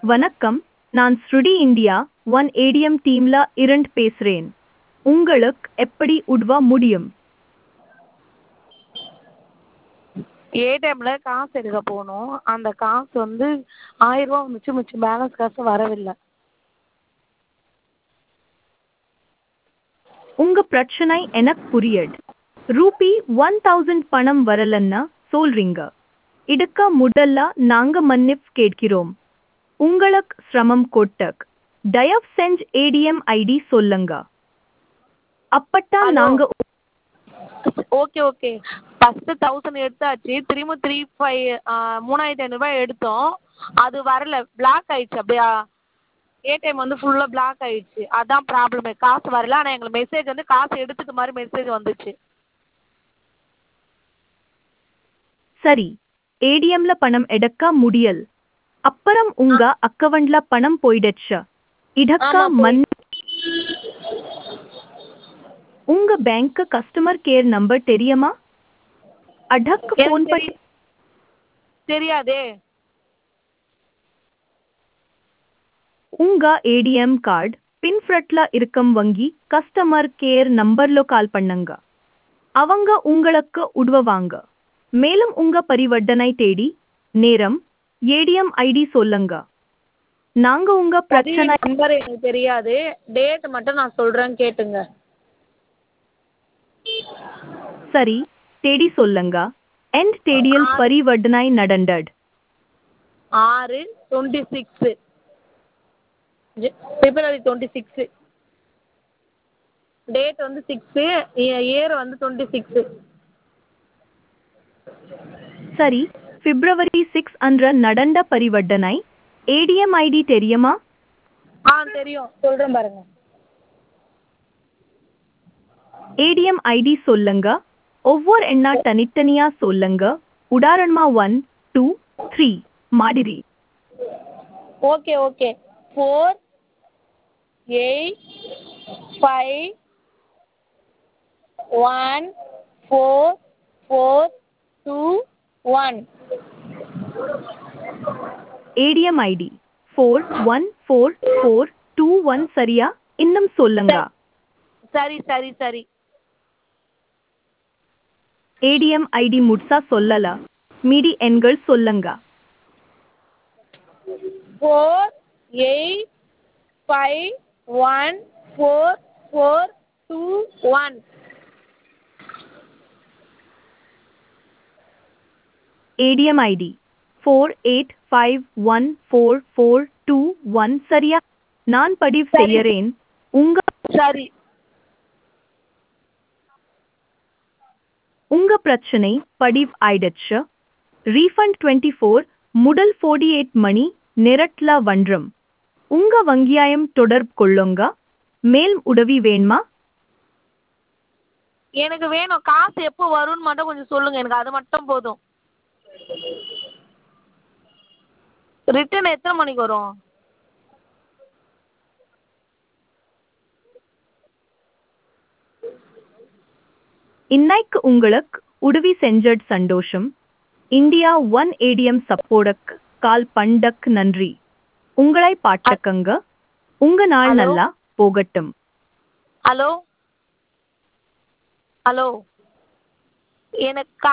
வணக்கம் நான் ஸ்ருடி இந்தியா ஒன் ஏடிஎம் டீம்ல இருந்து பேசுறேன் உங்களுக்கு எப்படி உதவ முடியும் ஏடிஎம்ல காசு எடுக்க போனோம் அந்த காசு வந்து ஆயிரரூவா வந்துச்சு மிச்சம் பேலன்ஸ் காசு வரவில்லை உங்க பிரச்சனை எனக்கு புரியுது ரூபி ஒன் தௌசண்ட் பணம் வரலன்னா சொல்றீங்க இதுக்க முதல்ல நாங்க மன்னிப்பு கேட்கிறோம் உங்களுக்கு சிரமம் கொட்டக் தயவு செஞ்சு ஏடிஎம் ஐடி சொல்லுங்க அப்பட்டா Hello. நாங்க ஓகே ஓகே ஃபஸ்ட்டு தௌசண்ட் எடுத்தாச்சு திரும்ப த்ரீ ஃபைவ் மூணாயிரத்தி ஐநூறுரூபா எடுத்தோம் அது வரல பிளாக் ஆயிடுச்சு அப்படியா ஏடிஎம் வந்து ஃபுல்லாக பிளாக் ஆயிடுச்சு அதான் ப்ராப்ளமே காசு வரல ஆனால் எங்களுக்கு மெசேஜ் வந்து காசு எடுத்துக்க மாதிரி மெசேஜ் வந்துச்சு சரி ஏடிஎம்ல பணம் எடுக்க முடியல் அப்புறம் உங்க அக்கவுண்ட்ல பணம் போயிடுச்சு இதக்க ஆமா, போய்- மன் உங்க பேங்க் கஸ்டமர் கேர் நம்பர் தெரியுமா அடக் எனக்கு போன் பண்ணி தெரி- தெரியாதே உங்க ஏடிஎம் கார்டு பின்ஃப்ரண்ட்ல இருக்கும் வங்கி கஸ்டமர் கேர் நம்பர்ல கால் பண்ணுங்க அவங்க உங்களுக்கு உதவுவாங்க மேலும் உங்க பரிவர்த்தனை தேடி நேரம் ஏடிஎம் ஐடி சொல்லுங்க நாங்க உங்க பிரச்சனை நம்பர் எனக்கு தெரியாது டேட் மட்டும் நான் சொல்கிறேன் கேட்டுங்க சரி தேடி சொல்லுங்க எண்ட் தேடியில் பரிவர்த்தனை நடந்தது ஆறு twenty six February twenty six date வந்து சிக்ஸு இயர் வந்து டுவெண்ட்டி சிக்ஸு சரி பிப்ரவரி சிக்ஸ் அன்ற நடந்த பரிவர்த்தனை ஏடிஎம் ஐடி தெரியுமா ஆ தெரியும் சொல்கிறேன் பாருங்க ஏடிஎம் ஐடி சொல்லுங்க ஒவ்வொரு எண்ணா தனித்தனியா சொல்லுங்க உதாரணமா ஒன் டூ த்ரீ மாதிரி okay okay four eight five one four four two one ATM ID four one four four two one சரியா இன்னும் சொல்லுங்க சரி சரி சரி ஏடிஎம் ஐடி முட்சா சொல்லல மீதி எண்கள் சொல்லுங்க four eight five one four four two one ATM ID four eight five one four four two one சரியா நான் பதிவு சரி. செய்யறேன் உங்க சரி உங்க பிரச்சனை பதிவு ஆயிடுச்சு ரீஃபண்ட் டுவெண்ட்டி ஃபோர் முதல் ஃபோர்டி எயிட் மணி நேரட்ல வன்றம் உங்க வங்கியாயம் தொடர்பு கொள்ளுங்க மேல் உதவி வேணுமா எனக்கு வேணும் காசு எப்போ வரும்னு மட்டும் கொஞ்சம் சொல்லுங்க எனக்கு அது மட்டும் போதும் ரிட்டர்ன் எத்தனை மணிக்கு வரும் இன்னைக்கு உங்களுக்கு உதவி செஞ்சது சந்தோஷம் இந்தியா ஒன் ஏடிஎம் சப்போர்டுக்கு கால் பண்டக் நன்றி உங்களை பாட்டக்கங்க உங்க நாள் Hello? நல்லா போகட்டும் ஹலோ ஹலோ எனக்கு